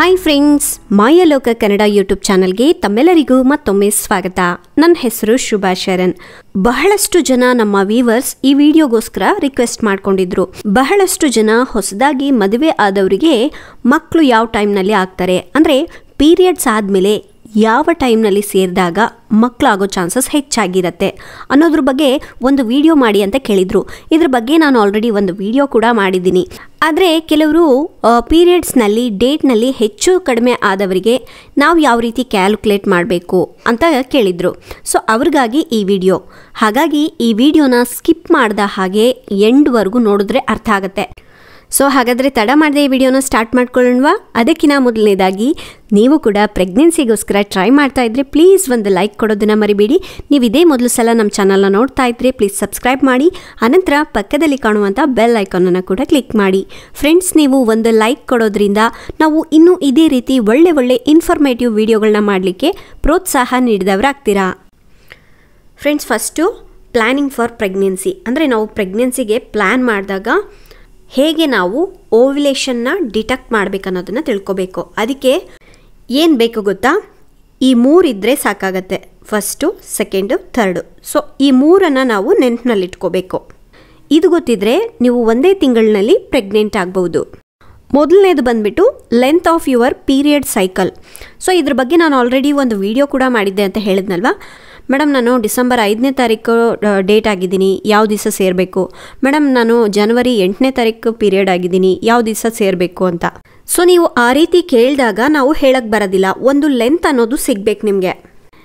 hi friends Mayaloka Kannada YouTube ಚಾನಲ್ಗೆ ತಮ್ಮೆಲ್ಲರಿಗೂ ಮತ್ತೊಮ್ಮೆ ಸ್ವಾಗತ ನನ್ನ ಹೆಸರು ಶುಭಾ ಶರಣ್ ಬಹಳಷ್ಟು ಜನ ನಮ್ಮ ವೀವರ್ಸ್ ಈ ವಿಡಿಯೋಗೋಸ್ಕರ ರಿಕ್ವೆಸ್ಟ್ ಮಾಡ್ಕೊಂಡಿದ್ರು ಬಹಳಷ್ಟು ಜನ ಹೊಸದಾಗಿ ಮದುವೆ ಆದವರಿಗೆ ಮಕ್ಕಳು ಯಾವ ಟೈಮ್ನಲ್ಲಿ ಆಗ್ತಾರೆ ಅಂದರೆ ಪೀರಿಯಡ್ಸ್ ಆದಮೇಲೆ ಯಾವ ಟೈಮ್ನಲ್ಲಿ ಸೇರಿದಾಗ ಮಕ್ಕಳಾಗೋ ಚಾನ್ಸಸ್ ಹೆಚ್ಚಾಗಿರುತ್ತೆ ಅನ್ನೋದ್ರ ಬಗ್ಗೆ ಒಂದು ವಿಡಿಯೋ ಮಾಡಿ ಅಂತ ಕೇಳಿದರು ಇದ್ರ ಬಗ್ಗೆ ನಾನು ಆಲ್ರೆಡಿ ಒಂದು ವಿಡಿಯೋ ಕೂಡ ಮಾಡಿದ್ದೀನಿ ಆದರೆ ಕೆಲವರು ಪೀರಿಯಡ್ಸ್ನಲ್ಲಿ ಡೇಟ್ನಲ್ಲಿ ಹೆಚ್ಚು ಕಡಿಮೆ ಆದವರಿಗೆ ನಾವು ಯಾವ ರೀತಿ ಕ್ಯಾಲ್ಕುಲೇಟ್ ಮಾಡಬೇಕು ಅಂತ ಕೇಳಿದರು ಸೊ ಅವ್ರಿಗಾಗಿ ಈ ವಿಡಿಯೋ ಹಾಗಾಗಿ ಈ ವಿಡಿಯೋನ ಸ್ಕಿಪ್ ಮಾಡ್ದ ಹಾಗೆ ಎಂಡ್ವರೆಗೂ ನೋಡಿದ್ರೆ ಅರ್ಥ ಆಗುತ್ತೆ ಸೊ ಹಾಗಾದರೆ ತಡ ಮಾಡದೆ ಈ ವಿಡಿಯೋನ ಸ್ಟಾರ್ಟ್ ಮಾಡ್ಕೊಳ್ಳೋಣವಾ ಅದಕ್ಕಿಂತ ಮೊದಲನೇದಾಗಿ ನೀವು ಕೂಡ ಪ್ರೆಗ್ನೆನ್ಸಿಗೋಸ್ಕರ ಟ್ರೈ ಮಾಡ್ತಾ ಇದ್ರೆ ಪ್ಲೀಸ್ ಒಂದು ಲೈಕ್ ಕೊಡೋದನ್ನ ಮರಿಬೇಡಿ ನೀವು ಇದೇ ಮೊದಲು ಸಲ ನಮ್ಮ ಚಾನಲ್ನ ನೋಡ್ತಾ ಇದ್ರೆ ಪ್ಲೀಸ್ ಸಬ್ಸ್ಕ್ರೈಬ್ ಮಾಡಿ ಅನಂತರ ಪಕ್ಕದಲ್ಲಿ ಕಾಣುವಂಥ ಬೆಲ್ ಐಕಾನನ್ನು ಕೂಡ ಕ್ಲಿಕ್ ಮಾಡಿ ಫ್ರೆಂಡ್ಸ್ ನೀವು ಒಂದು ಲೈಕ್ ಕೊಡೋದ್ರಿಂದ ನಾವು ಇನ್ನೂ ಇದೇ ರೀತಿ ಒಳ್ಳೆ ಒಳ್ಳೆ ಇನ್ಫಾರ್ಮೇಟಿವ್ ವಿಡಿಯೋಗಳನ್ನ ಮಾಡಲಿಕ್ಕೆ ಪ್ರೋತ್ಸಾಹ ನೀಡಿದವರಾಗ್ತೀರಾ friends first planning for pregnancy ಅಂದರೆ ನಾವು ಪ್ರೆಗ್ನೆನ್ಸಿಗೆ ಪ್ಲ್ಯಾನ್ ಮಾಡಿದಾಗ ಹೇಗೆ ನಾವು ಓವ್ಯುಲೇಷನ್ನ ಡಿಟೆಕ್ಟ್ ಮಾಡಬೇಕನ್ನೋದನ್ನು ತಿಳ್ಕೊಬೇಕು ಅದಕ್ಕೆ ಏನು ಬೇಕು ಗೊತ್ತಾ ಈ ಮೂರಿದ್ದರೆ ಸಾಕಾಗತ್ತೆ ಫಸ್ಟು ಸೆಕೆಂಡು ಥರ್ಡು ಸೊ ಈ ಮೂರನ್ನು ನಾವು ನೆನಪಿನಲ್ಲಿಟ್ಕೋಬೇಕು ಇದು ಗೊತ್ತಿದ್ರೆ ನೀವು ಒಂದೇ ತಿಂಗಳಿನಲ್ಲಿ ಪ್ರೆಗ್ನೆಂಟ್ ಆಗ್ಬೋದು ಮೊದಲನೇದು ಬಂದ್ಬಿಟ್ಟು length of your period cycle so ಇದ್ರ ಬಗ್ಗೆ ನಾನು ಆಲ್ರೆಡಿ ಒಂದು ವಿಡಿಯೋ ಕೂಡ ಮಾಡಿದ್ದೆ ಅಂತ ಹೇಳಿದ್ನಲ್ವಾ ಮೇಡಮ್ ನಾನು ಡಿಸೆಂಬರ್ ಐದನೇ ತಾರೀಕು ಡೇಟ್ ಆಗಿದ್ದೀನಿ ಯಾವ ದಿವಸ ಸೇರಬೇಕು ಮೇಡಮ್ ನಾನು ಜನವರಿ ಎಂಟನೇ ತಾರೀಕು ಪೀರಿಯಡ್ ಆಗಿದ್ದೀನಿ ಯಾವ ದಿವಸ ಸೇರಬೇಕು ಅಂತ ಸೊ ನೀವು ಆ ರೀತಿ ಕೇಳಿದಾಗ ನಾವು ಹೇಳಕ್ಕೆ ಬರೋದಿಲ್ಲ ಒಂದು ಲೆಂತ್ ಅನ್ನೋದು ಸಿಗ್ಬೇಕು ನಿಮಗೆ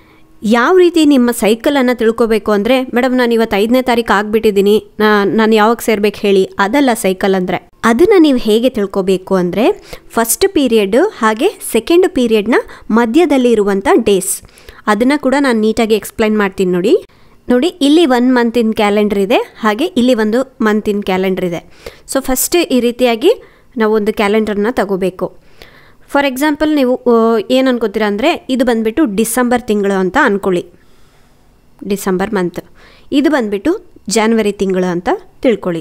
ಯಾವ ರೀತಿ ನಿಮ್ಮ ಸೈಕಲನ್ನು ತಿಳ್ಕೊಬೇಕು ಅಂದರೆ ಮೇಡಮ್ ನಾನು ಇವತ್ತು ಐದನೇ ತಾರೀಕು ಆಗಿಬಿಟ್ಟಿದ್ದೀನಿ ನಾನು ಯಾವಾಗ ಸೇರ್ಬೇಕು ಹೇಳಿ ಅದಲ್ಲ ಸೈಕಲ್ ಅಂದರೆ ಅದನ್ನು ನೀವು ಹೇಗೆ ತಿಳ್ಕೊಬೇಕು ಅಂದರೆ ಫಸ್ಟ್ ಪೀರಿಯಡ್ ಹಾಗೆ ಸೆಕೆಂಡ್ ಪೀರಿಯಡ್ನ ಮಧ್ಯದಲ್ಲಿ ಇರುವಂಥ ಡೇಸ್ ಅದನ್ನು ಕೂಡ ನಾನು ನೀಟಾಗಿ ಎಕ್ಸ್ಪ್ಲೈನ್ ಮಾಡ್ತೀನಿ ನೋಡಿ ನೋಡಿ ಇಲ್ಲಿ ಒನ್ ಮಂತಿನ ಕ್ಯಾಲೆಂಡರ್ ಇದೆ ಹಾಗೆ ಇಲ್ಲಿ ಒಂದು ಮಂತಿನ ಕ್ಯಾಲೆಂಡರ್ ಇದೆ ಸೊ ಫಸ್ಟ್ ಈ ರೀತಿಯಾಗಿ ನಾವು ಒಂದು ಕ್ಯಾಲೆಂಡರ್ನ ತಗೋಬೇಕು ಫಾರ್ ಎಕ್ಸಾಂಪಲ್ ನೀವು ಏನು ಅನ್ಕೋತೀರಾ ಅಂದರೆ ಇದು ಬಂದುಬಿಟ್ಟು ಡಿಸೆಂಬರ್ ತಿಂಗಳು ಅಂತ ಅಂದ್ಕೊಳ್ಳಿ ಡಿಸೆಂಬರ್ ಮಂತ್ ಇದು ಬಂದುಬಿಟ್ಟು ಜಾನ್ವರಿ ತಿಂಗಳು ಅಂತ ತಿಳ್ಕೊಳ್ಳಿ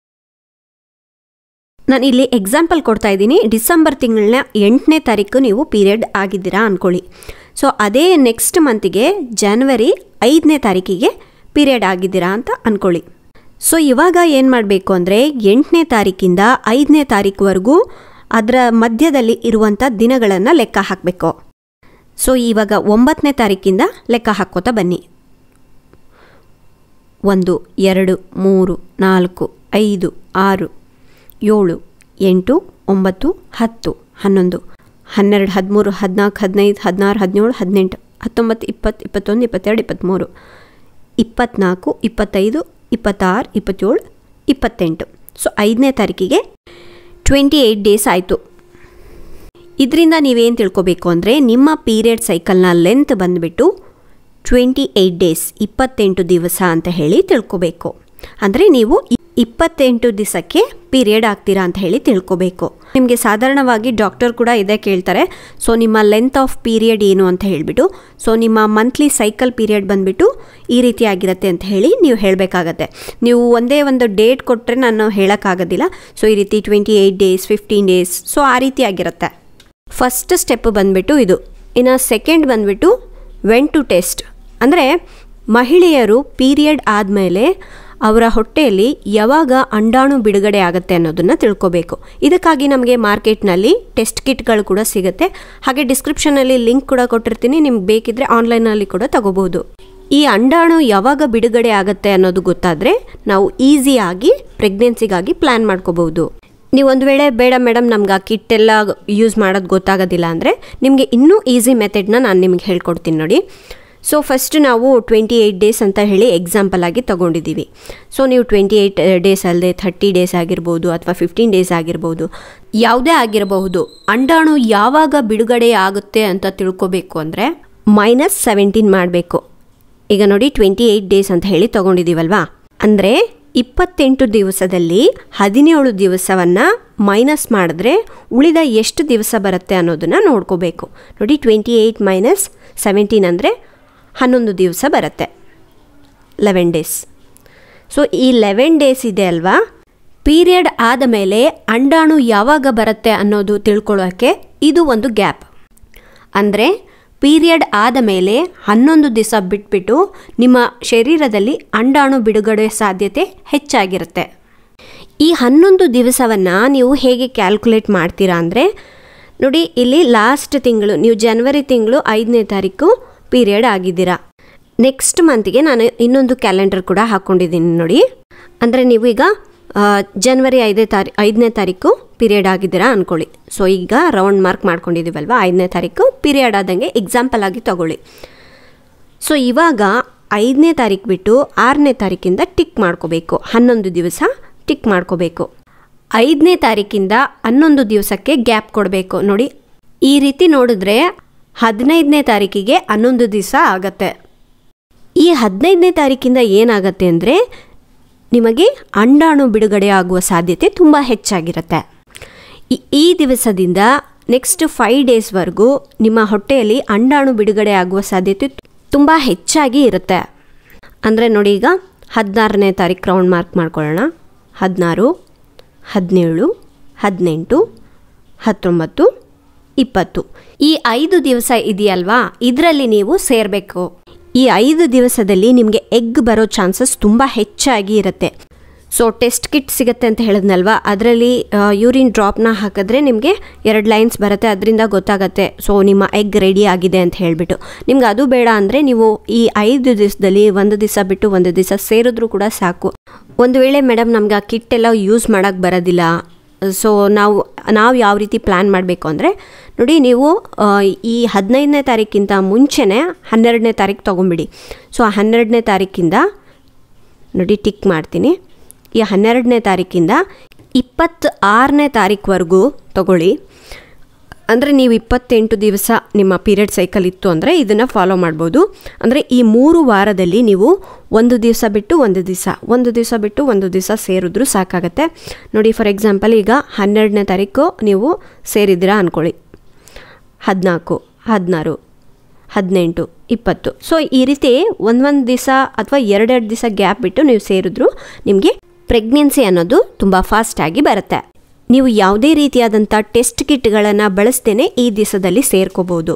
ನಾನು ಇಲ್ಲಿ ಎಕ್ಸಾಂಪಲ್ ಕೊಡ್ತಾ ಇದ್ದೀನಿ ಡಿಸೆಂಬರ್ ತಿಂಗಳನ್ನ ಎಂಟನೇ ತಾರೀಕು ನೀವು ಪೀರಿಯಡ್ ಆಗಿದ್ದೀರಾ ಅಂದ್ಕೊಳ್ಳಿ ಸೊ ಅದೇ ನೆಕ್ಸ್ಟ್ ಮಂತಿಗೆ ಜಾನ್ವರಿ ಐದನೇ ತಾರೀಕಿಗೆ ಪೀರಿಯಡ್ ಆಗಿದ್ದೀರಾ ಅಂತ ಅಂದ್ಕೊಳ್ಳಿ ಸೊ ಇವಾಗ ಏನು ಮಾಡಬೇಕು ಅಂದರೆ ಎಂಟನೇ ತಾರೀಕಿಂದ ಐದನೇ ತಾರೀಕುವರೆಗೂ ಅದರ ಮಧ್ಯದಲ್ಲಿ ಇರುವಂಥ ದಿನಗಳನ್ನು ಲೆಕ್ಕ ಹಾಕಬೇಕು ಸೊ ಇವಾಗ ಒಂಬತ್ತನೇ ತಾರೀಕಿಂದ ಲೆಕ್ಕ ಹಾಕ್ಕೋತಾ ಬನ್ನಿ ಒಂದು ಎರಡು ಮೂರು ನಾಲ್ಕು ಐದು ಆರು ಏಳು ಎಂಟು ಒಂಬತ್ತು ಹತ್ತು ಹನ್ನೊಂದು ಹನ್ನೆರಡು ಹದಿಮೂರು ಹದಿನಾಲ್ಕು ಹದಿನೈದು ಹದಿನಾರು ಹದಿನೇಳು ಹದಿನೆಂಟು ಹತ್ತೊಂಬತ್ತು ಇಪ್ಪತ್ತು ಇಪ್ಪತ್ತೊಂದು ಇಪ್ಪತ್ತೆರಡು ಇಪ್ಪತ್ತ್ಮೂರು ಇಪ್ಪತ್ತ್ನಾಲ್ಕು ಇಪ್ಪತ್ತೈದು ಇಪ್ಪತ್ತಾರು ಇಪ್ಪತ್ತೇಳು ಇಪ್ಪತ್ತೆಂಟು ಸೊ ಐದನೇ ತಾರೀಕಿಗೆ ಟ್ವೆಂಟಿ ಏಯ್ಟ್ ಡೇಸ್ ಆಯಿತು ಇದರಿಂದ ನೀವೇನು ತಿಳ್ಕೊಬೇಕು ಅಂದರೆ ನಿಮ್ಮ ಪೀರಿಯಡ್ ಸೈಕಲ್ನ ಲೆಂತ್ ಬಂದುಬಿಟ್ಟು ಟ್ವೆಂಟಿ ಏಯ್ಟ್ ಡೇಸ್ ಇಪ್ಪತ್ತೆಂಟು ದಿವಸ ಅಂತ ಹೇಳಿ ತಿಳ್ಕೊಬೇಕು ಅಂದರೆ ನೀವು ಇಪ್ಪತ್ತೆಂಟು ದಿವಸಕ್ಕೆ ಪೀರಿಯಡ್ ಆಗ್ತೀರಾ ಅಂತ ಹೇಳಿ ತಿಳ್ಕೊಬೇಕು ನಿಮಗೆ ಸಾಧಾರಣವಾಗಿ ಡಾಕ್ಟರ್ ಕೂಡ ಇದೇ ಕೇಳ್ತಾರೆ ಸೊ ನಿಮ್ಮ ಲೆಂತ್ ಆಫ್ ಪೀರಿಯಡ್ ಏನು ಅಂತ ಹೇಳಿಬಿಟ್ಟು ಸೊ ನಿಮ್ಮ ಮಂತ್ಲಿ ಸೈಕಲ್ ಪೀರಿಯಡ್ ಬಂದುಬಿಟ್ಟು ಈ ರೀತಿ ಆಗಿರುತ್ತೆ ಅಂತ ಹೇಳಿ ನೀವು ಹೇಳಬೇಕಾಗತ್ತೆ ನೀವು ಒಂದೇ ಒಂದು ಡೇಟ್ ಕೊಟ್ಟರೆ ನಾನು ಹೇಳೋಕ್ಕಾಗೋದಿಲ್ಲ ಸೊ ಈ ರೀತಿ twenty eight days fifteen days so ಆ ರೀತಿ ಆಗಿರುತ್ತೆ ಫಸ್ಟ್ ಸ್ಟೆಪ್ ಬಂದುಬಿಟ್ಟು ಇದು ಇನ್ನು ಸೆಕೆಂಡ್ ಬಂದುಬಿಟ್ಟು ವೆನ್ ಟು ಟೆಸ್ಟ್ ಅಂದರೆ ಮಹಿಳೆಯರು ಪೀರಿಯಡ್ ಆದಮೇಲೆ ಅವರ ಹೊಟ್ಟೆಯಲ್ಲಿ ಯಾವಾಗ ಅಂಡಾಣು ಬಿಡುಗಡೆ ಆಗುತ್ತೆ ಅನ್ನೋದನ್ನು ತಿಳ್ಕೊಬೇಕು ಇದಕ್ಕಾಗಿ ನಮಗೆ ಮಾರ್ಕೆಟ್ನಲ್ಲಿ ಟೆಸ್ಟ್ ಕಿಟ್ಗಳು ಕೂಡ ಸಿಗುತ್ತೆ ಹಾಗೆ ಡಿಸ್ಕ್ರಿಪ್ಷನಲ್ಲಿ ಲಿಂಕ್ ಕೂಡ ಕೊಟ್ಟಿರ್ತೀನಿ ನಿಮ್ಗೆ ಬೇಕಿದ್ರೆ ಆನ್ಲೈನಲ್ಲಿ ಕೂಡ ತಗೋಬಹುದು ಈ ಅಂಡಾಣು ಯಾವಾಗ ಬಿಡುಗಡೆ ಆಗುತ್ತೆ ಅನ್ನೋದು ಗೊತ್ತಾದರೆ ನಾವು ಈಸಿಯಾಗಿ ಪ್ರೆಗ್ನೆನ್ಸಿಗಾಗಿ ಪ್ಲ್ಯಾನ್ ಮಾಡ್ಕೋಬಹುದು ನೀವು ಒಂದು ವೇಳೆ ಬೇಡ ಮೇಡಮ್ ನಮ್ಗೆ ಆ ಕಿಟ್ ಎಲ್ಲ ಯೂಸ್ ಮಾಡೋದು ಗೊತ್ತಾಗೋದಿಲ್ಲ ಅಂದರೆ ನಿಮಗೆ ಇನ್ನೂ ಈಸಿ ಮೆಥಡ್ನ ನಾನು ನಿಮಗೆ ಹೇಳ್ಕೊಡ್ತೀನಿ ನೋಡಿ ಸೊ ಫಸ್ಟ್ ನಾವು ಟ್ವೆಂಟಿ ಏಯ್ಟ್ ಡೇಸ್ ಅಂತ ಹೇಳಿ ಎಕ್ಸಾಂಪಲ್ ಆಗಿ ತೊಗೊಂಡಿದ್ದೀವಿ ಸೊ ನೀವು ಟ್ವೆಂಟಿ ಏಯ್ಟ್ ಡೇಸ್ ಅಲ್ಲದೆ ಥರ್ಟಿ ಡೇಸ್ ಆಗಿರ್ಬೋದು ಅಥವಾ ಫಿಫ್ಟೀನ್ ಡೇಸ್ ಆಗಿರ್ಬೋದು ಯಾವುದೇ ಆಗಿರಬಹುದು ಅಂಡಾಣು ಯಾವಾಗ ಬಿಡುಗಡೆ ಆಗುತ್ತೆ ಅಂತ ತಿಳ್ಕೊಬೇಕು ಅಂದರೆ ಮೈನಸ್ ಸೆವೆಂಟೀನ್ ಮಾಡಬೇಕು ಈಗ ನೋಡಿ ಟ್ವೆಂಟಿ ಏಯ್ಟ್ ಡೇಸ್ ಅಂತ ಹೇಳಿ ತೊಗೊಂಡಿದ್ದೀವಲ್ವಾ ಅಂದರೆ ಇಪ್ಪತ್ತೆಂಟು ದಿವಸದಲ್ಲಿ ಹದಿನೇಳು ದಿವಸವನ್ನು ಮೈನಸ್ ಮಾಡಿದ್ರೆ ಉಳಿದ ಎಷ್ಟು ದಿವಸ ಬರುತ್ತೆ ಅನ್ನೋದನ್ನು ನೋಡ್ಕೋಬೇಕು ನೋಡಿ ಟ್ವೆಂಟಿ ಏಯ್ಟ್ ಮೈನಸ್ ಸೆವೆಂಟೀನ್ ಅಂದರೆ ಹನ್ನೊಂದು ದಿವಸ ಬರುತ್ತೆ ಲೆವೆನ್ ಡೇಸ್ ಸೊ ಈ ಲೆವೆನ್ ಡೇಸ್ ಇದೆ ಅಲ್ವಾ ಪೀರಿಯಡ್ ಆದ ಮೇಲೆ ಅಂಡಾಣು ಯಾವಾಗ ಬರುತ್ತೆ ಅನ್ನೋದು ತಿಳ್ಕೊಳ್ಳೋಕ್ಕೆ ಇದು ಒಂದು ಗ್ಯಾಪ್ ಅಂದರೆ ಪೀರಿಯಡ್ ಆದ ಮೇಲೆ ಹನ್ನೊಂದು ದಿವಸ ಬಿಟ್ಬಿಟ್ಟು ನಿಮ್ಮ ಶರೀರದಲ್ಲಿ ಅಂಡಾಣು ಬಿಡುಗಡೆ ಸಾಧ್ಯತೆ ಹೆಚ್ಚಾಗಿರುತ್ತೆ ಈ ಹನ್ನೊಂದು ದಿವಸವನ್ನು ನೀವು ಹೇಗೆ ಕ್ಯಾಲ್ಕುಲೇಟ್ ಮಾಡ್ತೀರಾ ಅಂದರೆ ನೋಡಿ ಇಲ್ಲಿ ಲಾಸ್ಟ್ ತಿಂಗಳು ನೀವು ಜನವರಿ ತಿಂಗಳು ಐದನೇ ತಾರೀಕು ಪೀರಿಯಡ್ ಆಗಿದ್ದೀರಾ ನೆಕ್ಸ್ಟ್ ಮಂತ್ಗೆ ನಾನು ಇನ್ನೊಂದು ಕ್ಯಾಲೆಂಡರ್ ಕೂಡ ಹಾಕ್ಕೊಂಡಿದ್ದೀನಿ ನೋಡಿ ಅಂದರೆ ನೀವು ಈಗ ಆ, ಜನವರಿ ಐದೇ ತಾರೀ ಐದನೇ ತಾರೀಕು ಪೀರಿಯಡ್ ಆಗಿದ್ದೀರಾ ಅಂದ್ಕೊಳ್ಳಿ ಸೊ ಈಗ ರೌಂಡ್ ಮಾರ್ಕ್ ಮಾಡ್ಕೊಂಡಿದ್ದೀವಲ್ವ ಐದನೇ ತಾರೀಕು ಪೀರಿಯಡ್ ಆದಂಗೆ ಎಕ್ಸಾಂಪಲ್ ಆಗಿ ತಗೊಳ್ಳಿ ಸೊ ಇವಾಗ ಐದನೇ ತಾರೀಕು ಬಿಟ್ಟು ಆರನೇ ತಾರೀಕಿಂದ ಟಿಕ್ ಮಾಡ್ಕೋಬೇಕು ಹನ್ನೊಂದು ದಿವಸ ಟಿಕ್ ಮಾಡ್ಕೋಬೇಕು ಐದನೇ ತಾರೀಕಿಂದ ಹನ್ನೊಂದು ದಿವಸಕ್ಕೆ ಗ್ಯಾಪ್ ಕೊಡಬೇಕು ನೋಡಿ ಈ ರೀತಿ ನೋಡಿದ್ರೆ ಹದಿನೈದನೇ ತಾರೀಕಿಗೆ ಹನ್ನೊಂದು ದಿವಸ ಆಗತ್ತೆ ಈ ಹದಿನೈದನೇ ತಾರೀಕಿಂದ ಏನಾಗತ್ತೆ ಅಂದರೆ ನಿಮಗೆ ಅಂಡಾಣು ಬಿಡುಗಡೆ ಆಗುವ ಸಾಧ್ಯತೆ ತುಂಬ ಹೆಚ್ಚಾಗಿರುತ್ತೆ ಈ- ಈ ದಿವಸದಿಂದ ನೆಕ್ಸ್ಟ್ ಫೈವ್ ಡೇಸ್ವರೆಗೂ ನಿಮ್ಮ ಹೊಟ್ಟೆಯಲ್ಲಿ ಅಂಡಾಣು ಬಿಡುಗಡೆ ಆಗುವ ಸಾಧ್ಯತೆ ತುಂಬ ಹೆಚ್ಚಾಗಿ ಇರುತ್ತೆ ಅಂದರೆ ನೋಡಿ ಈಗ ಹದಿನಾರನೇ ತಾರೀಕು ರೌಂಡ್ ಮಾರ್ಕ್ ಮಾಡ್ಕೊಳ್ಳೋಣ ಹದಿನಾರು ಹದಿನೇಳು ಹದಿನೆಂಟು ಹತ್ತೊಂಬತ್ತು ಇಪ್ಪತ್ತು ಈ ಐದು ದಿವಸ ಇದೆಯಲ್ವಾ ಇದರಲ್ಲಿ ನೀವು ಸೇರಬೇಕು ಈ ಐದು ದಿವಸದಲ್ಲಿ ನಿಮಗೆ ಎಗ್ ಬರೋ ಚಾನ್ಸಸ್ ತುಂಬ ಹೆಚ್ಚಾಗಿ ಇರುತ್ತೆ ಸೊ ಟೆಸ್ಟ್ ಕಿಟ್ ಸಿಗುತ್ತೆ ಅಂತ ಹೇಳಿದ್ನಲ್ವಾ ಅದರಲ್ಲಿ ಯೂರಿನ್ ಡ್ರಾಪ್ನ ಹಾಕಿದ್ರೆ ನಿಮಗೆ ಎರಡು ಲೈನ್ಸ್ ಬರುತ್ತೆ ಅದರಿಂದ ಗೊತ್ತಾಗತ್ತೆ ಸೊ ನಿಮ್ಮ ಎಗ್ ರೆಡಿ ಆಗಿದೆ ಅಂತ ಹೇಳಿಬಿಟ್ಟು ನಿಮ್ಗೆ ಅದು ಬೇಡ ಅಂದರೆ ನೀವು ಈ ಐದು ದಿವಸದಲ್ಲಿ ಒಂದು ದಿವಸ ಬಿಟ್ಟು ಒಂದು ದಿವಸ ಸೇರಿದ್ರೂ ಕೂಡ ಸಾಕು ಒಂದು ವೇಳೆ ಮೇಡಮ್ ನಮ್ಗೆ ಆ ಕಿಟ್ ಎಲ್ಲ ಯೂಸ್ ಮಾಡೋಕ್ಕೆ ಬರೋದಿಲ್ಲ ಸೊ ನಾವು ನಾವು ಯಾವ ರೀತಿ ಪ್ಲ್ಯಾನ್ ಮಾಡಬೇಕು ಅಂದರೆ ನೋಡಿ ನೀವು ಆ, ಈ ಹದಿನೈದನೇ ತಾರೀಕಿಂತ ಮುಂಚೆನೇ ಹನ್ನೆರಡನೇ ತಾರೀಕು ತೊಗೊಂಬಿಡಿ ಸೊ ಆ ಹನ್ನೆರಡನೇ ತಾರೀಕಿಂದ ನೋಡಿ ಟಿಕ್ ಮಾಡ್ತೀನಿ ಈ ಹನ್ನೆರಡನೇ ತಾರೀಕಿಂದ ಇಪ್ಪತ್ತ ಆರನೇ ತಾರೀಕುವರೆಗೂ ತಗೊಳ್ಳಿ ಅಂದರೆ ನೀವು ಇಪ್ಪತ್ತೆಂಟು ದಿವಸ ನಿಮ್ಮ ಪೀರಿಯಡ್ ಸೈಕಲ್ ಇತ್ತು ಅಂದರೆ ಇದನ್ನು ಫಾಲೋ ಮಾಡ್ಬೋದು ಅಂದರೆ ಈ ಮೂರು ವಾರದಲ್ಲಿ ನೀವು ಒಂದು ದಿವಸ ಬಿಟ್ಟು ಒಂದು ದಿವಸ ಒಂದು ದಿವಸ ಬಿಟ್ಟು ಒಂದು ದಿವಸ ಸೇರಿದ್ರೂ ಸಾಕಾಗತ್ತೆ ನೋಡಿ ಫಾರ್ ಎಕ್ಸಾಂಪಲ್ ಈಗ ಹನ್ನೆರಡನೇ ತಾರೀಕು ನೀವು ಸೇರಿದ್ದೀರಾ ಅಂದ್ಕೊಳ್ಳಿ ಹದಿನಾಲ್ಕು ಹದಿನಾರು ಹದಿನೆಂಟು ಇಪ್ಪತ್ತು ಸೊ ಈ ರೀತಿ ಒಂದೊಂದು ದಿವಸ ಅಥವಾ ಎರಡೆರಡು ದಿವಸ ಗ್ಯಾಪ್ ಬಿಟ್ಟು ನೀವು ಸೇರಿದ್ರು ನಿಮಗೆ ಪ್ರೆಗ್ನೆನ್ಸಿ ಅನ್ನೋದು ತುಂಬ ಫಾಸ್ಟಾಗಿ ಬರುತ್ತೆ ನೀವು ಯಾವುದೇ ರೀತಿಯಾದಂಥ ಟೆಸ್ಟ್ ಕಿಟ್ಗಳನ್ನು ಬಳಸ್ದೇನೆ ಈ ದಿವಸದಲ್ಲಿ ಸೇರ್ಕೋಬೋದು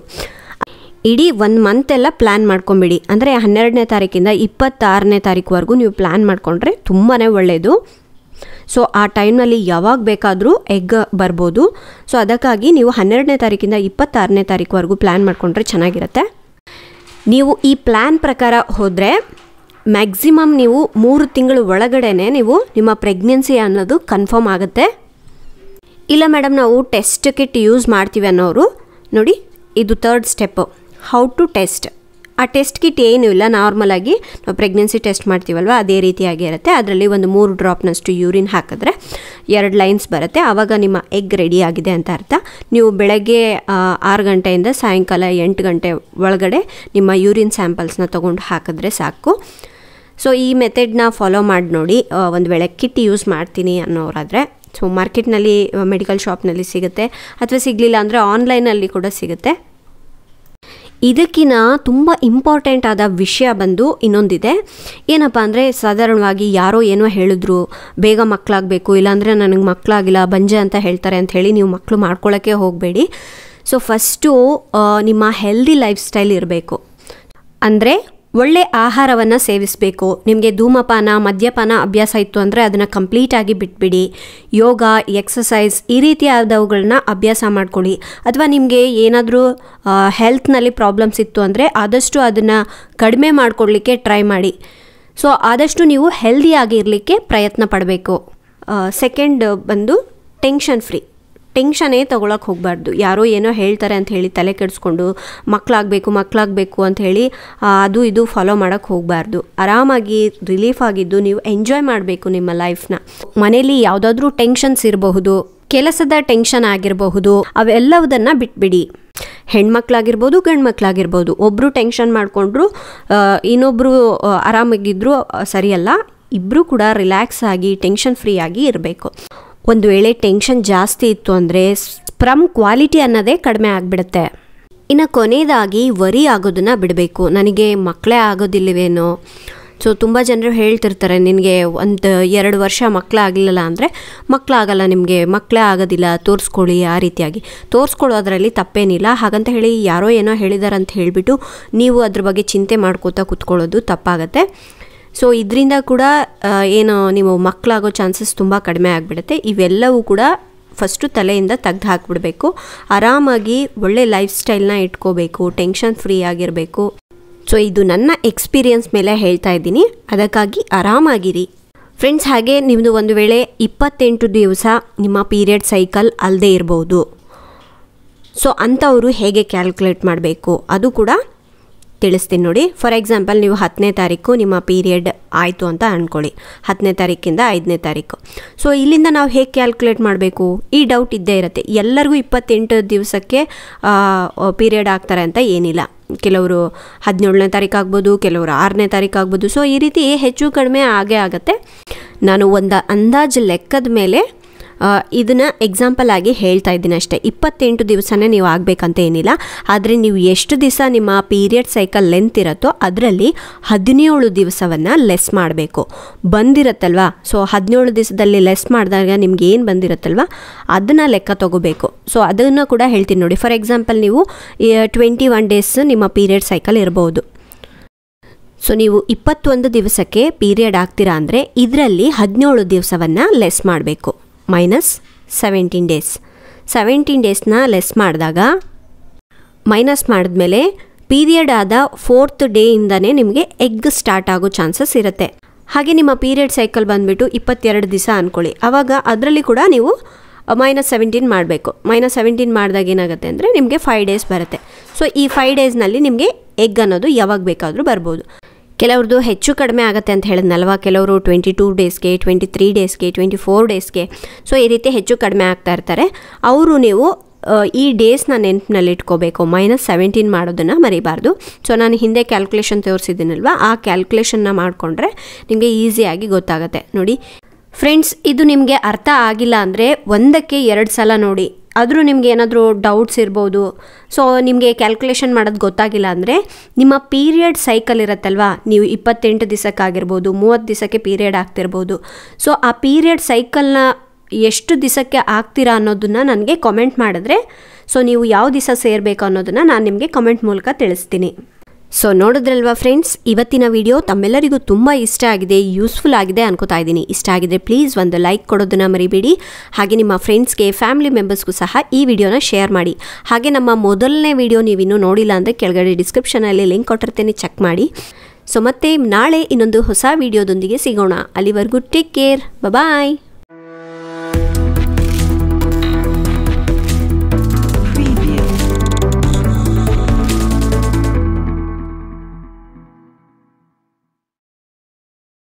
ಇಡೀ ಒಂದು ಮಂತ್ ಎಲ್ಲ ಪ್ಲ್ಯಾನ್ ಮಾಡ್ಕೊಂಬಿಡಿ ಅಂದರೆ ಹನ್ನೆರಡನೇ ತಾರೀಕಿಂದ ಇಪ್ಪತ್ತಾರನೇ ತಾರೀಕುವರೆಗೂ ನೀವು ಪ್ಲ್ಯಾನ್ ಮಾಡಿಕೊಂಡ್ರೆ ತುಂಬಾ ಒಳ್ಳೆಯದು ಸೊ ಆ ಟೈಮ್ನಲ್ಲಿ ಯಾವಾಗ ಬೇಕಾದರೂ ಎಗ್ ಬರ್ಬೋದು ಸೊ ಅದಕ್ಕಾಗಿ ನೀವು ಹನ್ನೆರಡನೇ ತಾರೀಕಿಂದ ಇಪ್ಪತ್ತಾರನೇ ತಾರೀಕುವರೆಗೂ ಪ್ಲ್ಯಾನ್ ಮಾಡಿಕೊಂಡ್ರೆ ಚೆನ್ನಾಗಿರುತ್ತೆ ನೀವು ಈ ಪ್ಲ್ಯಾನ್ ಪ್ರಕಾರ ಹೋದರೆ ಮ್ಯಾಕ್ಸಿಮಮ್ ನೀವು ಮೂರು ತಿಂಗಳು ಒಳಗಡೆನೆ ನೀವು ನಿಮ್ಮ ಪ್ರೆಗ್ನೆನ್ಸಿ ಅನ್ನೋದು ಕನ್ಫರ್ಮ್ ಆಗುತ್ತೆ ಇಲ್ಲ ಮೇಡಮ್ ನಾವು ಟೆಸ್ಟ್ ಕಿಟ್ ಯೂಸ್ ಮಾಡ್ತೀವಿ ಅನ್ನೋರು ನೋಡಿ ಇದು third step how to test ಆ ಟೆಸ್ಟ್ ಕಿಟ್ ಏನೂ ಇಲ್ಲ ನಾರ್ಮಲಾಗಿ ನಾವು ಪ್ರೆಗ್ನೆನ್ಸಿ ಟೆಸ್ಟ್ ಮಾಡ್ತೀವಲ್ವ ಅದೇ ರೀತಿಯಾಗಿ ಇರುತ್ತೆ ಅದರಲ್ಲಿ ಒಂದು ಮೂರು ಡ್ರಾಪ್ನಷ್ಟು ಯೂರಿನ್ ಹಾಕಿದ್ರೆ ಎರಡು ಲೈನ್ಸ್ ಬರುತ್ತೆ ಆವಾಗ ನಿಮ್ಮ ಎಗ್ ರೆಡಿ ಆಗಿದೆ ಅಂತ ಅರ್ಥ ನೀವು ಬೆಳಗ್ಗೆ ಆ, ಆರು ಗಂಟೆಯಿಂದ ಸಾಯಂಕಾಲ ಎಂಟು ಗಂಟೆ ಒಳಗಡೆ ನಿಮ್ಮ ಯೂರಿನ್ ಸ್ಯಾಂಪಲ್ಸ್ನ ತೊಗೊಂಡು ಹಾಕಿದ್ರೆ ಸಾಕು ಸೊ ಈ ಮೆಥಡ್ನ ಫಾಲೋ ಮಾಡಿ ನೋಡಿ ಆ, ಒಂದು ವೇಳೆ ಕಿಟ್ ಯೂಸ್ ಮಾಡ್ತೀನಿ ಅನ್ನೋರಾದರೆ ಸೊ ಮಾರ್ಕೆಟ್ನಲ್ಲಿ ಮೆಡಿಕಲ್ ಶಾಪ್ನಲ್ಲಿ ಸಿಗುತ್ತೆ ಅಥವಾ ಸಿಗಲಿಲ್ಲ ಅಂದರೆ ಆನ್ಲೈನಲ್ಲಿ ಕೂಡ ಸಿಗುತ್ತೆ ಇದಕ್ಕಿನ ತುಂಬ ಇಂಪಾರ್ಟೆಂಟ್ ಆದ ವಿಷಯ ಬಂದು ಇನ್ನೊಂದಿದೆ ಏನಪ್ಪ ಅಂದರೆ ಸಾಧಾರಣವಾಗಿ ಯಾರೋ ಏನೋ ಹೇಳಿದ್ರು ಬೇಗ ಮಕ್ಕಳಾಗಬೇಕು ಇಲ್ಲಾಂದರೆ ನನಗೆ ಮಕ್ಕಳಾಗಿಲ್ಲ ಬಂಜೆ ಅಂತ ಹೇಳ್ತಾರೆ ಅಂತ ಹೇಳಿ ನೀವು ಮಕ್ಕಳು ಮಾಡ್ಕೊಳ್ಳೋಕ್ಕೆ ಹೋಗಬೇಡಿ ಸೊ ಫಸ್ಟು ನಿಮ್ಮ ಹೆಲ್ದಿ ಲೈಫ್ ಸ್ಟೈಲ್ ಇರಬೇಕು ಅಂದರೆ ಒಳ್ಳೆ ಆಹಾರವನ್ನು ಸೇವಿಸಬೇಕು ನಿಮಗೆ ಧೂಮಪಾನ ಮದ್ಯಪಾನ ಅಭ್ಯಾಸ ಇತ್ತು ಅಂದರೆ ಅದನ್ನು ಕಂಪ್ಲೀಟಾಗಿ ಬಿಟ್ಬಿಡಿ ಯೋಗ ಎಕ್ಸಸೈಸ್ ಈ ರೀತಿಯಾದವುಗಳನ್ನ ಅಭ್ಯಾಸ ಮಾಡ್ಕೊಳ್ಳಿ ಅಥವಾ ನಿಮಗೆ ಏನಾದರೂ ಹೆಲ್ತ್ನಲ್ಲಿ ಪ್ರಾಬ್ಲಮ್ಸ್ ಇತ್ತು ಅಂದರೆ ಆದಷ್ಟು ಅದನ್ನು ಕಡಿಮೆ ಮಾಡಿಕೊಡ್ಲಿಕ್ಕೆ ಟ್ರೈ ಮಾಡಿ ಸೊ ಆದಷ್ಟು ನೀವು ಹೆಲ್ದಿಯಾಗಿ ಇರಲಿಕ್ಕೆ ಪ್ರಯತ್ನ ಪಡಬೇಕು ಸೆಕೆಂಡ್ ಬಂದು ಟೆನ್ಷನ್ ಫ್ರೀ ಟೆನ್ಷನೇ ತೊಗೊಳಕ್ಕೆ ಹೋಗಬಾರ್ದು ಯಾರೋ ಏನೋ ಹೇಳ್ತಾರೆ ಅಂತ ಹೇಳಿ ತಲೆ ಕೆಡಿಸ್ಕೊಂಡು ಮಕ್ಕಳಾಗಬೇಕು ಮಕ್ಕಳಾಗಬೇಕು ಅಂತ ಹೇಳಿ ಆ, ಅದು ಇದು ಫಾಲೋ ಮಾಡೋಕ್ಕೆ ಹೋಗಬಾರ್ದು ಆರಾಮಾಗಿ ರಿಲೀಫ್ ಆಗಿದ್ದು ನೀವು ಎಂಜಾಯ್ ಮಾಡಬೇಕು ನಿಮ್ಮ ಲೈಫ್ನ ಮನೇಲಿ ಯಾವುದಾದ್ರೂ ಟೆನ್ಷನ್ಸ್ ಇರಬಹುದು ಕೆಲಸದ ಟೆನ್ಷನ್ ಆಗಿರಬಹುದು ಅವೆಲ್ಲವುದನ್ನು ಬಿಟ್ಬಿಡಿ ಹೆಣ್ಮಕ್ಳಾಗಿರ್ಬೋದು ಗಂಡು ಮಕ್ಕಳಾಗಿರ್ಬೋದು ಒಬ್ಬರು ಟೆನ್ಷನ್ ಮಾಡಿಕೊಂಡ್ರು ಇನ್ನೊಬ್ಬರು ಆರಾಮಾಗಿದ್ದರೂ ಸರಿಯಲ್ಲ ಇಬ್ಬರು ಕೂಡ ರಿಲ್ಯಾಕ್ಸ್ ಆಗಿ ಟೆನ್ಷನ್ ಫ್ರೀ ಆಗಿ ಇರಬೇಕು ಒಂದು ವೇಳೆ ಟೆನ್ಷನ್ ಜಾಸ್ತಿ ಇತ್ತು ಅಂದರೆ ಸ್ಪ್ರಮ್ ಕ್ವಾಲಿಟಿ ಅನ್ನೋದೇ ಕಡಿಮೆ ಆಗಿಬಿಡುತ್ತೆ ಇನ್ನು ಕೊನೆಯದಾಗಿ ವರಿ ಆಗೋದನ್ನ ಬಿಡಬೇಕು ನನಗೆ ಮಕ್ಕಳೇ ಆಗೋದಿಲ್ಲವೇನೋ ಸೊ ತುಂಬ ಜನರು ಹೇಳ್ತಿರ್ತಾರೆ ನಿನಗೆ ಒಂದು ಎರಡು ವರ್ಷ ಮಕ್ಕಳಾಗಲಿಲ್ಲ ಅಂದರೆ ಮಕ್ಕಳಾಗಲ್ಲ ನಿಮಗೆ ಮಕ್ಕಳೇ ಆಗೋದಿಲ್ಲ ತೋರಿಸ್ಕೊಳ್ಳಿ ಆ ರೀತಿಯಾಗಿ ತೋರಿಸ್ಕೊಳ್ಳೋದ್ರಲ್ಲಿ ತಪ್ಪೇನಿಲ್ಲ ಹಾಗಂತ ಹೇಳಿ ಯಾರೋ ಏನೋ ಹೇಳಿದಾರೆ ಅಂತ ಹೇಳಿಬಿಟ್ಟು ನೀವು ಅದ್ರ ಬಗ್ಗೆ ಚಿಂತೆ ಮಾಡ್ಕೋತಾ ಕೂತ್ಕೊಳ್ಳೋದು ತಪ್ಪಾಗತ್ತೆ ಸೊ ಇದರಿಂದ ಕೂಡ ಆ, ಏನು ನೀವು ಮಕ್ಕಳಾಗೋ ಚಾನ್ಸಸ್ ತುಂಬ ಕಡಿಮೆ ಆಗಿಬಿಡುತ್ತೆ ಇವೆಲ್ಲವೂ ಕೂಡ ಫಸ್ಟು ತಲೆಯಿಂದ ತೆಗ್ದು ಹಾಕ್ಬಿಡ್ಬೇಕು ಆರಾಮಾಗಿ ಒಳ್ಳೆ ಲೈಫ್ ಸ್ಟೈಲ್ನ ಇಟ್ಕೋಬೇಕು ಟೆನ್ಷನ್ ಫ್ರೀ ಆಗಿರಬೇಕು ಸೊ ಇದು ನನ್ನ ಎಕ್ಸ್ಪೀರಿಯನ್ಸ್ ಮೇಲೆ ಹೇಳ್ತಾ ಇದ್ದೀನಿ ಅದಕ್ಕಾಗಿ ಆರಾಮಾಗಿರಿ ಫ್ರೆಂಡ್ಸ್ ಹಾಗೆ ನಿಮ್ಮದು ಒಂದು ವೇಳೆ ಇಪ್ಪತ್ತೆಂಟು ದಿವಸ ನಿಮ್ಮ ಪೀರಿಯಡ್ ಸೈಕಲ್ ಅಲ್ಲದೆ ಇರ್ಬೋದು ಸೊ ಅಂಥವರು ಹೇಗೆ ಕ್ಯಾಲ್ಕುಲೇಟ್ ಮಾಡಬೇಕು ಅದು ಕೂಡ ತಿಳಿಸ್ತೀನಿ ನೋಡಿ ಫಾರ್ ಎಕ್ಸಾಂಪಲ್ ನೀವು ಹತ್ತನೇ ತಾರೀಕು ನಿಮ್ಮ ಪೀರಿಯಡ್ ಆಯಿತು ಅಂತ ಅಂದ್ಕೊಳ್ಳಿ ಹತ್ತನೇ ತಾರೀಕಿಂದ ಐದನೇ ತಾರೀಕು ಸೊ ಇಲ್ಲಿಂದ ನಾವು ಹೇಗೆ ಕ್ಯಾಲ್ಕುಲೇಟ್ ಮಾಡಬೇಕು ಈ ಡೌಟ್ ಇದ್ದೇ ಇರುತ್ತೆ ಎಲ್ಲರಿಗೂ ಇಪ್ಪತ್ತೆಂಟು ದಿವಸಕ್ಕೆ ಪೀರಿಯಡ್ ಆಗ್ತಾರೆ ಅಂತ ಏನಿಲ್ಲ ಕೆಲವರು ಹದಿನೇಳನೇ ತಾರೀಕು ಆಗ್ಬೋದು ಕೆಲವರು ಆರನೇ ತಾರೀಕು ಆಗ್ಬೋದು ಸೊ ಈ ರೀತಿ ಹೆಚ್ಚು ಕಡಿಮೆ ಆಗೇ ಆಗುತ್ತೆ ನಾನು ಒಂದು ಅಂದಾಜು ಲೆಕ್ಕದ ಮೇಲೆ ಇದನ್ನು ಎಕ್ಸಾಂಪಲ್ ಆಗಿ ಹೇಳ್ತಾ ಇದ್ದೀನಿ ಅಷ್ಟೇ ಇಪ್ಪತ್ತೆಂಟು ದಿವಸನೇ ನೀವು ಆಗಬೇಕಂತ ಏನಿಲ್ಲ ಆದರೆ ನೀವು ಎಷ್ಟು ದಿವಸ ನಿಮ್ಮ ಪೀರಿಯಡ್ ಸೈಕಲ್ ಲೆಂತ್ ಇರುತ್ತೋ ಅದರಲ್ಲಿ ಹದಿನೇಳು ದಿವಸವನ್ನು ಲೆಸ್ ಮಾಡಬೇಕು ಬಂದಿರತ್ತಲ್ವಾ ಸೊ ಹದಿನೇಳು ದಿವಸದಲ್ಲಿ ಲೆಸ್ ಮಾಡಿದಾಗ ನಿಮ್ಗೆ ಏನು ಬಂದಿರತ್ತಲ್ವ ಅದನ್ನು ಲೆಕ್ಕ ತಗೋಬೇಕು ಸೊ ಅದನ್ನು ಕೂಡ ಹೇಳ್ತೀನಿ ನೋಡಿ ಫಾರ್ ಎಕ್ಸಾಂಪಲ್ ನೀವು ಟ್ವೆಂಟಿ ಒನ್ ಡೇಸ್ ನಿಮ್ಮ ಪೀರಿಯಡ್ ಸೈಕಲ್ ಇರ್ಬೋದು ಸೊ ನೀವು ಇಪ್ಪತ್ತೊಂದು ದಿವಸಕ್ಕೆ ಪೀರಿಯಡ್ ಆಗ್ತೀರಾ ಅಂದರೆ ಇದರಲ್ಲಿ ಹದಿನೇಳು ದಿವಸವನ್ನು ಲೆಸ್ ಮಾಡಬೇಕು ಮೈನಸ್ ಸೆವೆಂಟೀನ್ ಡೇಸ್ ಸೆವೆಂಟೀನ್ ಡೇಸ್ನ ಲೆಸ್ ಮಾಡಿದಾಗ ಮೈನಸ್ ಮಾಡಿದ್ಮೇಲೆ ಪೀರಿಯಡ್ ಆದ ಫೋರ್ತ್ ಡೇಯಿಂದನೇ ನಿಮಗೆ ಎಗ್ ಸ್ಟಾರ್ಟ್ ಆಗೋ ಚಾನ್ಸಸ್ ಇರುತ್ತೆ ಹಾಗೆ ನಿಮ್ಮ ಪೀರಿಯಡ್ ಸೈಕಲ್ ಬಂದುಬಿಟ್ಟು ಇಪ್ಪತ್ತೆರಡು ದಿವಸ ಅಂದ್ಕೊಳ್ಳಿ ಆವಾಗ ಅದರಲ್ಲಿ ಕೂಡ ನೀವು ಮೈನಸ್ ಸೆವೆಂಟೀನ್ ಮಾಡಬೇಕು ಮೈನಸ್ ಸೆವೆಂಟೀನ್ ಮಾಡಿದಾಗ ಏನಾಗುತ್ತೆ ಅಂದರೆ ನಿಮಗೆ ಫೈವ್ ಡೇಸ್ ಬರುತ್ತೆ ಸೊ ಈ ಫೈವ್ ಡೇಸ್ನಲ್ಲಿ ನಿಮಗೆ ಎಗ್ ಅನ್ನೋದು ಯಾವಾಗ ಬೇಕಾದರೂ ಬರ್ಬೋದು ಕೆಲವ್ರದ್ದು ಹೆಚ್ಚು ಕಡಿಮೆ ಆಗುತ್ತೆ ಅಂತ ಹೇಳಿದ್ನಲ್ವ ಕೆಲವರು ಟ್ವೆಂಟಿ ಟೂ ಡೇಸ್ಗೆ ಟ್ವೆಂಟಿ ತ್ರೀ ಡೇಸ್ಗೆ ಟ್ವೆಂಟಿ ಫೋರ್ ಡೇಸ್ಗೆ ಸೊ ಈ ರೀತಿ ಹೆಚ್ಚು ಕಡಿಮೆ ಆಗ್ತಾ ಇರ್ತಾರೆ ಅವರು ನೀವು ಆ, ಈ ಡೇಸ್ನ ನೆನಪಿನಲ್ಲಿ ಇಟ್ಕೋಬೇಕು ಮೈನಸ್ ಸೆವೆಂಟೀನ್ ಮಾಡೋದನ್ನು ಮರಿಬಾರ್ದು ಸೊ ನಾನು ಹಿಂದೆ ಕ್ಯಾಲ್ಕುಲೇಷನ್ ತೋರಿಸಿದ್ದೀನಲ್ವ ಆ ಕ್ಯಾಲ್ಕುಲೇಷನ್ನ ಮಾಡಿಕೊಂಡ್ರೆ ನಿಮಗೆ ಈಸಿಯಾಗಿ ಗೊತ್ತಾಗುತ್ತೆ ನೋಡಿ ಫ್ರೆಂಡ್ಸ್ ಇದು ನಿಮಗೆ ಅರ್ಥ ಆಗಿಲ್ಲ ಅಂದರೆ ಒಂದಕ್ಕೆ ಎರಡು ಸಲ ನೋಡಿ ಆದರೂ ನಿಮ್ಗೆ ಏನಾದರೂ ಡೌಟ್ಸ್ ಇರ್ಬೋದು ಸೊ ನಿಮಗೆ ಕ್ಯಾಲ್ಕುಲೇಷನ್ ಮಾಡೋದು ಗೊತ್ತಾಗಿಲ್ಲ ಅಂದರೆ ನಿಮ್ಮ ಪೀರಿಯಡ್ ಸೈಕಲ್ ಇರುತ್ತಲ್ವಾ ನೀವು ಇಪ್ಪತ್ತೆಂಟು ದಿವಸಕ್ಕಾಗಿರ್ಬೋದು ಮೂವತ್ತು ದಿವಸಕ್ಕೆ ಪೀರಿಯಡ್ ಆಗ್ತಿರ್ಬೋದು ಸೊ ಆ ಪೀರಿಯಡ್ ಸೈಕಲ್ನ ಎಷ್ಟು ದಿವಸಕ್ಕೆ ಆಗ್ತೀರಾ ಅನ್ನೋದನ್ನು ನನಗೆ ಕಾಮೆಂಟ್ ಮಾಡಿದ್ರೆ ಸೊ ನೀವು ಯಾವ ದಿವಸ ಸೇರಬೇಕು ಅನ್ನೋದನ್ನು ನಾನು ನಿಮಗೆ ಕಮೆಂಟ್ ಮೂಲಕ ತಿಳಿಸ್ತೀನಿ ಸೊ ನೋಡಿದ್ರಲ್ವಾ ಫ್ರೆಂಡ್ಸ್ ಇವತ್ತಿನ ವಿಡಿಯೋ ತಮ್ಮೆಲ್ಲರಿಗೂ ತುಂಬ ಇಷ್ಟ ಆಗಿದೆ ಯೂಸ್ಫುಲ್ ಆಗಿದೆ ಅನ್ಕೋತಾ ಇದ್ದೀನಿ ಇಷ್ಟ ಆಗಿದ್ರೆ ಪ್ಲೀಸ್ ಒಂದು ಲೈಕ್ ಕೊಡೋದನ್ನ ಮರಿಬೇಡಿ ಹಾಗೆ ನಿಮ್ಮ ಫ್ರೆಂಡ್ಸ್ಗೆ ಫ್ಯಾಮಿಲಿ ಮೆಂಬರ್ಸ್ಗೂ ಸಹ ಈ ವಿಡಿಯೋನ ಶೇರ್ ಮಾಡಿ ಹಾಗೆ ನಮ್ಮ ಮೊದಲನೇ ವಿಡಿಯೋ ನೀವು ಇನ್ನೂ ನೋಡಿಲ್ಲ ಅಂದರೆ ಕೆಳಗಡೆ ಡಿಸ್ಕ್ರಿಪ್ಷನಲ್ಲಿ ಲಿಂಕ್ ಕೊಟ್ಟಿರ್ತೇನೆ ಚೆಕ್ ಮಾಡಿ ಸೊ ಮತ್ತೆ ನಾಳೆ ಇನ್ನೊಂದು ಹೊಸ ವಿಡಿಯೋದೊಂದಿಗೆ ಸಿಗೋಣ ಅಲ್ಲಿವರೆಗೂ ಟೇಕ್ ಕೇರ್ ಬಾಯ್